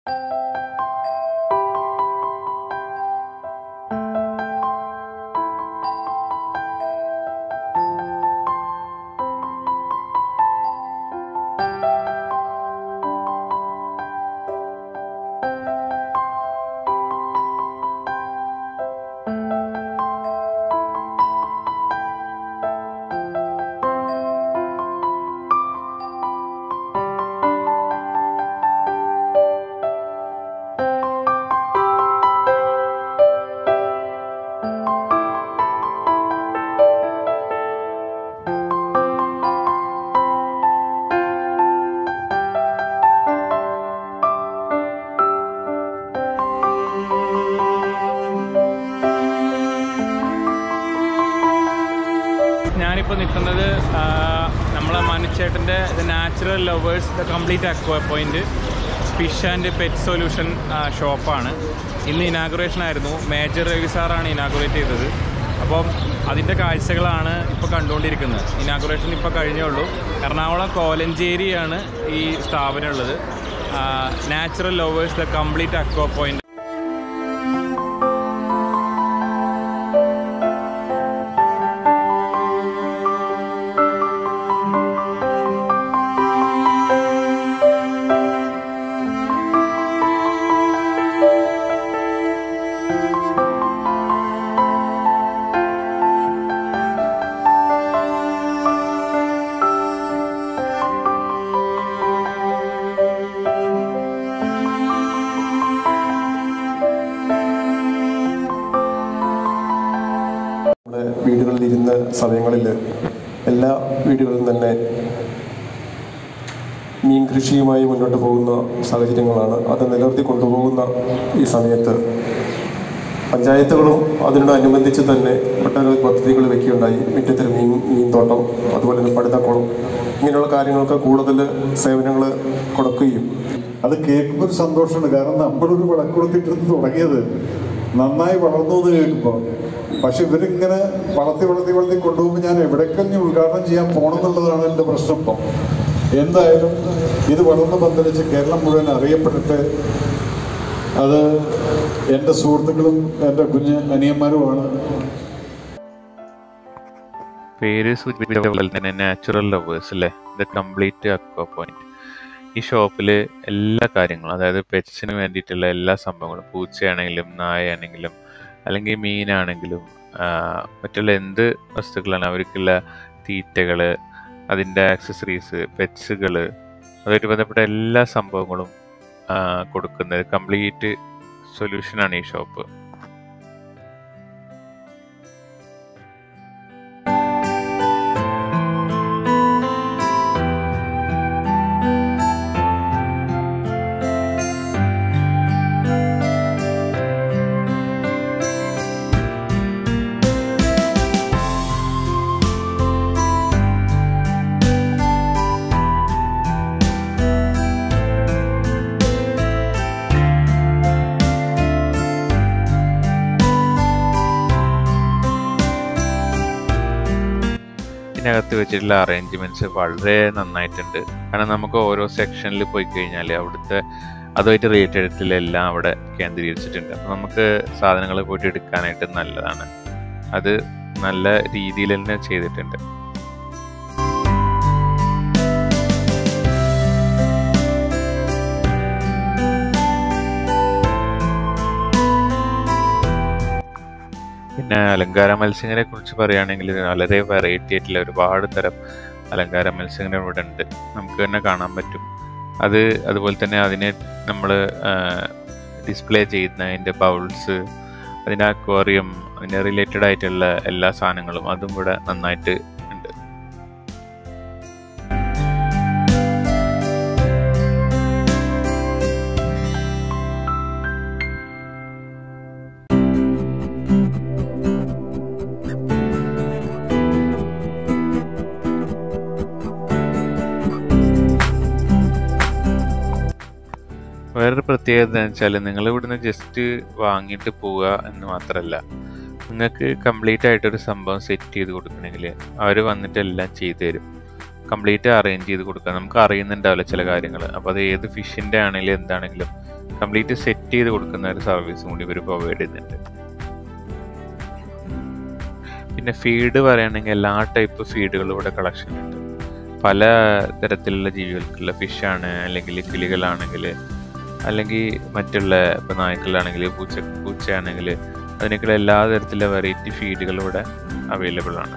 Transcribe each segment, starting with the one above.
ഞാനിപ്പോൾ നിൽക്കുന്നത് ആ, നമ്മളെ മനുച്ചേട്ടൻ്റെ the natural lovers the complete aqua point fish and pet solution ഷോപ്പാണ് ഇന്ന് ഇനാഗുറേഷൻ ആയിരുന്നു മേജർ രവി സാറാണ് ഇനാഗുറേറ്റ് ചെയ്തത് അപ്പം അതിൻ്റെ കാഴ്ചകളാണ് ഇപ്പോൾ കണ്ടുകൊണ്ടിരിക്കുന്നത് ഇനാഗുറേഷൻ ഇപ്പോൾ കഴിഞ്ഞേ ഉള്ളൂ എറണാകുളം കോലഞ്ചേരിയാണ് ഈ സ്ഥാപനം ഉള്ളത് natural lovers the complete aqua point നമ്മുടെ വീടുകളിൽ ഇരുന്ന സമയങ്ങളിൽ എല്ലാ വീടുകളിലും തന്നെ മീൻ കൃഷിയുമായി മുന്നോട്ട് പോകുന്ന സാഹചര്യങ്ങളാണ് അത് നിലനിർത്തി കൊണ്ടുപോകുന്ന ഈ സമയത്ത് പഞ്ചായത്തുകളും അതിനോടനുബന്ധിച്ച് തന്നെ ഒട്ടനവധി പദ്ധതികൾ വെക്കുകയുണ്ടായി മുറ്റത്തിൽ മീൻ മീൻതോട്ടം അതുപോലെ തന്നെ പടുതക്കുളം ഇങ്ങനെയുള്ള കാര്യങ്ങൾക്ക് കൂടുതൽ സേവനങ്ങൾ കൊടുക്കുകയും അത് കേൾക്കുമ്പോൾ ഒരു സന്തോഷമുണ്ട് കാരണം നമ്മളൊരു വിളക്കൊടുത്തിട്ടിരുന്ന് തുടങ്ങിയത് നന്നായി വളർന്നു എന്ന് കേൾക്കുമ്പോൾ പക്ഷെ ഇവരിങ്ങനെ വളർത്തി വളർത്തി വളർത്തി കൊണ്ടുപോകുമ്പോൾ ഞാൻ എവിടേക്കഞ്ഞ് ഉദ്ഘാടനം ചെയ്യാൻ പോകണമെന്നുള്ളതാണ് എൻ്റെ പ്രശ്നം ഇപ്പം എന്തായാലും ഇത് വളർന്ന് പന്തലിച്ച് കേരളം മുഴുവൻ അറിയപ്പെട്ടിട്ട് അത് എൻ്റെ സുഹൃത്തുക്കളും എൻ്റെ കുഞ്ഞ് അനിയന്മാരുമാണ് പേര് സൂചിപ്പിച്ച പോലെ തന്നെ നാച്ചുറൽ ലവേഴ്സ് അല്ലേ ദ കംപ്ലീറ്റ് അക്വ പോയിന്റ് ഈ ഷോപ്പിൽ എല്ലാ കാര്യങ്ങളും അതായത് പെറ്റ്സിന് വേണ്ടിയിട്ടുള്ള എല്ലാ സംഭവങ്ങളും പൂച്ചയാണെങ്കിലും നായയാണെങ്കിലും അല്ലെങ്കിൽ മീനാണെങ്കിലും ആ, മറ്റുള്ള എന്ത് വസ്തുക്കളാണ് അവർക്കുള്ള തീറ്റകൾ അതിൻ്റെ ആക്സസറീസ് പെറ്റ്സുകൾ അതുമായിട്ട് ബന്ധപ്പെട്ട എല്ലാ സംഭവങ്ങളും ആ, കൊടുക്കുന്നത് കംപ്ലീറ്റ് സൊല്യൂഷനാണ് ഈ ഷോപ്പ് ഇതിനകത്ത് വെച്ചിട്ടുള്ള അറേഞ്ച്മെന്റ്സ് വളരെ നന്നായിട്ടുണ്ട് കാരണം നമുക്ക് ഓരോ സെക്ഷനിൽ പോയി കഴിഞ്ഞാൽ അവിടുത്തെ അതുമായിട്ട് റിലേറ്റഡ് എല്ലാം അവിടെ കേന്ദ്രീകരിച്ചിട്ടുണ്ട് അപ്പം നമുക്ക് സാധനങ്ങൾ പോയിട്ട് എടുക്കാനായിട്ട് നല്ലതാണ് അത് നല്ല രീതിയിൽ തന്നെ ചെയ്തിട്ടുണ്ട് പിന്നെ അലങ്കാര മത്സ്യങ്ങളെ കുറിച്ച് പറയുകയാണെങ്കിൽ വളരെ വെറൈറ്റി ആയിട്ടുള്ള ഒരുപാട് തരം അലങ്കാര മത്സ്യങ്ങൾ ഇവിടെ ഉണ്ട് നമുക്ക് തന്നെ കാണാൻ പറ്റും അത് അതുപോലെ തന്നെ അതിനെ നമ്മൾ ഡിസ്പ്ലേ ചെയ്യുന്ന അതിൻ്റെ ബൗൾസ് അതിൻ്റെ അക്വേറിയം അതിൻ്റെ റിലേറ്റഡ് ആയിട്ടുള്ള എല്ലാ സാധനങ്ങളും അതും ഇവിടെ നന്നായിട്ട് ഉണ്ട് വേറൊരു പ്രത്യേകത എന്ന് വെച്ചാൽ നിങ്ങൾ ഇവിടുന്ന് ജസ്റ്റ് വാങ്ങിയിട്ട് പോവുക എന്ന് മാത്രമല്ല നിങ്ങൾക്ക് കംപ്ലീറ്റ് ആയിട്ടൊരു സംഭവം സെറ്റ് ചെയ്ത് കൊടുക്കണമെങ്കിൽ അവർ വന്നിട്ട് എല്ലാം ചെയ്തു തരും കംപ്ലീറ്റ് അറേഞ്ച് ചെയ്ത് കൊടുക്കുക നമുക്ക് അറിയുന്നുണ്ടാവില്ല ചില കാര്യങ്ങൾ അപ്പോൾ അത് ഏത് ഫിഷിൻ്റെ ആണെങ്കിലും എന്താണെങ്കിലും കംപ്ലീറ്റ് സെറ്റ് ചെയ്ത് കൊടുക്കുന്ന ഒരു സർവീസും കൂടി ഇവർ പ്രൊവൈഡ് ചെയ്യുന്നുണ്ട് പിന്നെ ഫീഡ് പറയുകയാണെങ്കിൽ എല്ലാ ടൈപ്പ് ഫീഡുകളും ഇവിടെ കളക്ഷൻ ഉണ്ട് പല തരത്തിലുള്ള ജീവികൾക്കുള്ള ഫിഷാണ് അല്ലെങ്കിൽ കിളികളാണെങ്കിൽ അല്ലെങ്കിൽ മറ്റുള്ള ഇപ്പോൾ നായ്ക്കളാണെങ്കിൽ പൂച്ച പൂച്ചയാണെങ്കിൽ അതിനൊക്കെയുള്ള എല്ലാ തരത്തിലുള്ള വെറൈറ്റി ഫീഡുകളും ഇവിടെ അവൈലബിൾ ആണ്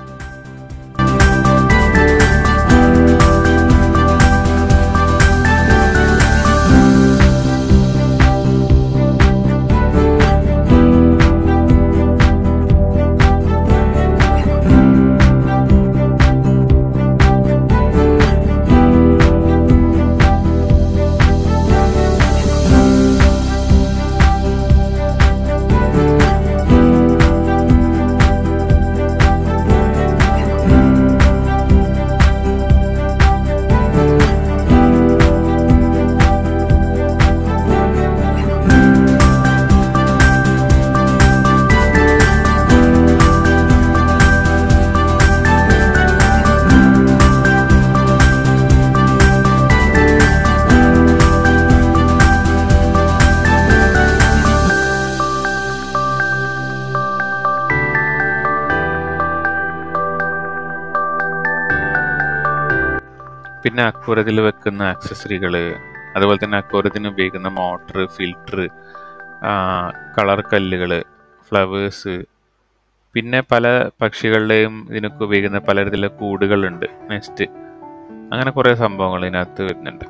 പിന്നെ അക്വറത്തിൽ വെക്കുന്ന ആക്സസറികൾ അതുപോലെ തന്നെ അക്വറത്തിന് ഉപയോഗിക്കുന്ന മോട്ടർ ഫിൽറ്റർ കളർ കല്ലുകൾ ഫ്ലവേഴ്സ് പിന്നെ പല പക്ഷികളുടെയും ഇതിനൊക്കെ ഉപയോഗിക്കുന്ന പലതരത്തിലുള്ള കൂടുകളുണ്ട് നെസ്റ്റ് അങ്ങനെ കുറേ സംഭവങ്ങൾ ഇതിനകത്ത് വരുന്നുണ്ട്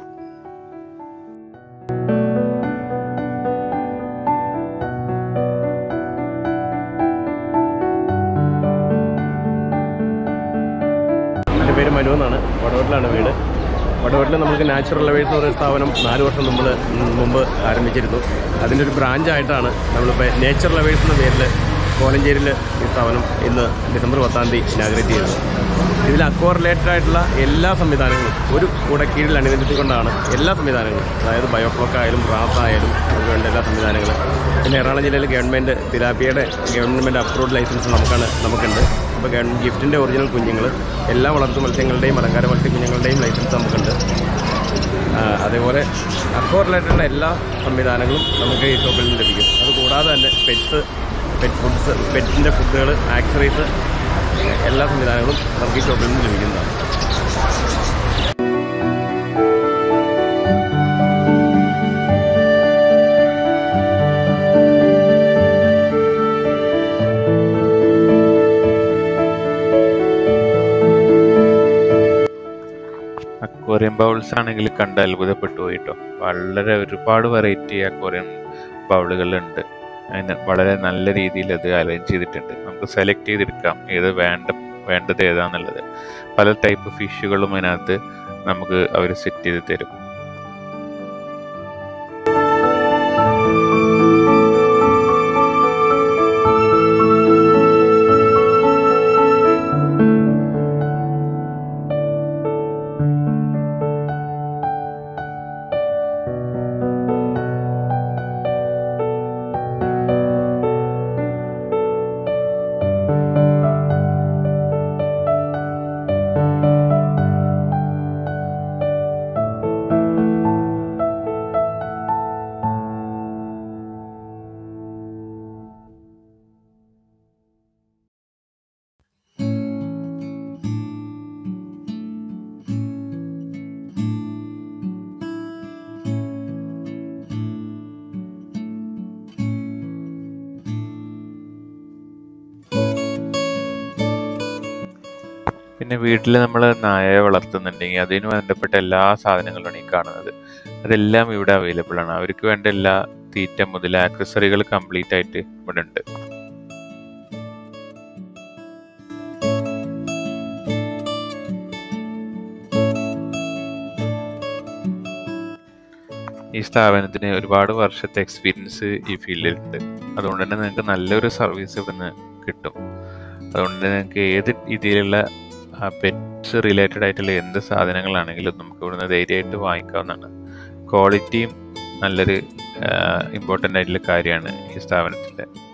എൻ്റെ പേര് മനു എന്നാണ് വടവട്ടിലാണ് വീട് വടവട്ടിൽ നമുക്ക് നാച്ചുറൽ ലവേഴ്സ് എന്ന് പറയുന്ന സ്ഥാപനം നാല് വർഷം നമ്മൾ മുമ്പ് ആരംഭിച്ചിരുന്നു അതിൻ്റെ ഒരു ബ്രാഞ്ചായിട്ടാണ് നമ്മളിപ്പോൾ നേച്ചർ ലവേഴ്സ് എന്ന പേരിൽ കോലഞ്ചേരിയിൽ ഈ സ്ഥാപനം ഇന്ന് ഡിസംബർ പത്താം തീയതി ഇനാഗ്രേറ്റ് ചെയ്തത് ഇതിൽ അക്വ റിലേറ്റഡ് ആയിട്ടുള്ള എല്ലാ സംവിധാനങ്ങളും ഒരു കുടക്കീഴിൽ അണിനിരത്തിക്കൊണ്ടാണ് എല്ലാ സംവിധാനങ്ങളും അതായത് ബയോഫ്ലോക്ക് ആയാലും റാസ് ആയാലും നമുക്ക് വേണ്ട എല്ലാ സംവിധാനങ്ങളും പിന്നെ എറണാകുളം ജില്ലയിൽ ഗവൺമെൻറ് തിലാപ്പിയുടെ ഗവൺമെൻറ് അപ്രൂവ്ഡ് ലൈസൻസ് നമുക്കാണ് നമുക്കുണ്ട് അപ്പോൾ ഗവൺമെൻറ് ഗിഫ്റ്റിൻ്റെ ഒറിജിനൽ കുഞ്ഞുങ്ങൾ എല്ലാ വളർത്തു മത്സ്യങ്ങളുടെയും അലങ്കാര മത്സ്യ കുഞ്ഞുങ്ങളുടെയും ലൈസൻസ് നമുക്കുണ്ട് ആ, അതേപോലെ അക്വ റിലേറ്റഡ് എല്ലാ സംവിധാനങ്ങളും നമുക്ക് ഈ ഷോപ്പിൽ നിന്ന് ലഭിക്കും അതുകൂടാതെ തന്നെ പെറ്റ്സ് പെറ്റ് ഫുഡ്സ് പെറ്റിൻ്റെ ഫുഡുകൾ ആക്സറീസ് എല്ലാ സംവിധാനങ്ങളും നമുക്ക് ഈ ഷോപ്പിൽ നിന്ന് ലഭിക്കുന്നതാണ് അക്വേറിയം ബൗൾസ് ആണെങ്കിൽ കണ്ട് അത്ഭുതപ്പെട്ടു പോയിട്ടോ വളരെ ഒരുപാട് വെറൈറ്റി അക്വേറിയം ബൗളുകളുണ്ട് അതിന് വളരെ നല്ല രീതിയിൽ അത് അറേഞ്ച് ചെയ്തിട്ടുണ്ട് നമുക്ക് സെലക്ട് ചെയ്തെടുക്കാം ഏത് വേണ്ട വേണ്ടത് ഏതാന്നുള്ളത് പല ടൈപ്പ് ഫിഷുകളും അതിനകത്ത് നമുക്ക് അവർ സെറ്റ് ചെയ്ത് തരും പിന്നെ വീട്ടിൽ നമ്മൾ നായയെ വളർത്തുന്നുണ്ടെങ്കിൽ അതിന് ബന്ധപ്പെട്ട എല്ലാ സാധനങ്ങളുമാണ് ഈ കാണുന്നത് അതെല്ലാം ഇവിടെ അവൈലബിൾ ആണ് അവർക്ക് വേണ്ട എല്ലാ തീറ്റ മുതൽ ആക്സസറികൾ കംപ്ലീറ്റ് ആയിട്ട് ഇവിടെ ഉണ്ട് ഈ സ്ഥാപനത്തിന് ഒരുപാട് വർഷത്തെ എക്സ്പീരിയൻസ് ഈ ഫീൽഡിലുണ്ട് അതുകൊണ്ട് തന്നെ നിങ്ങൾക്ക് നല്ലൊരു സർവീസ് ഇവിടുന്ന് കിട്ടും അതുകൊണ്ട് നിങ്ങൾക്ക് ഏത് രീതിയിലുള്ള പെറ്റ്സ് റിലേറ്റഡ് ആയിട്ടുള്ള എന്ത് സാധനങ്ങളാണെങ്കിലും നമുക്ക് ഇവിടുന്ന് ധൈര്യമായിട്ട് വാങ്ങിക്കാവുന്നതാണ് ക്വാളിറ്റിയും നല്ലൊരു ഇമ്പോർട്ടൻ്റ് ആയിട്ടുള്ള കാര്യമാണ് ഈ സ്ഥാപനത്തിൻ്റെ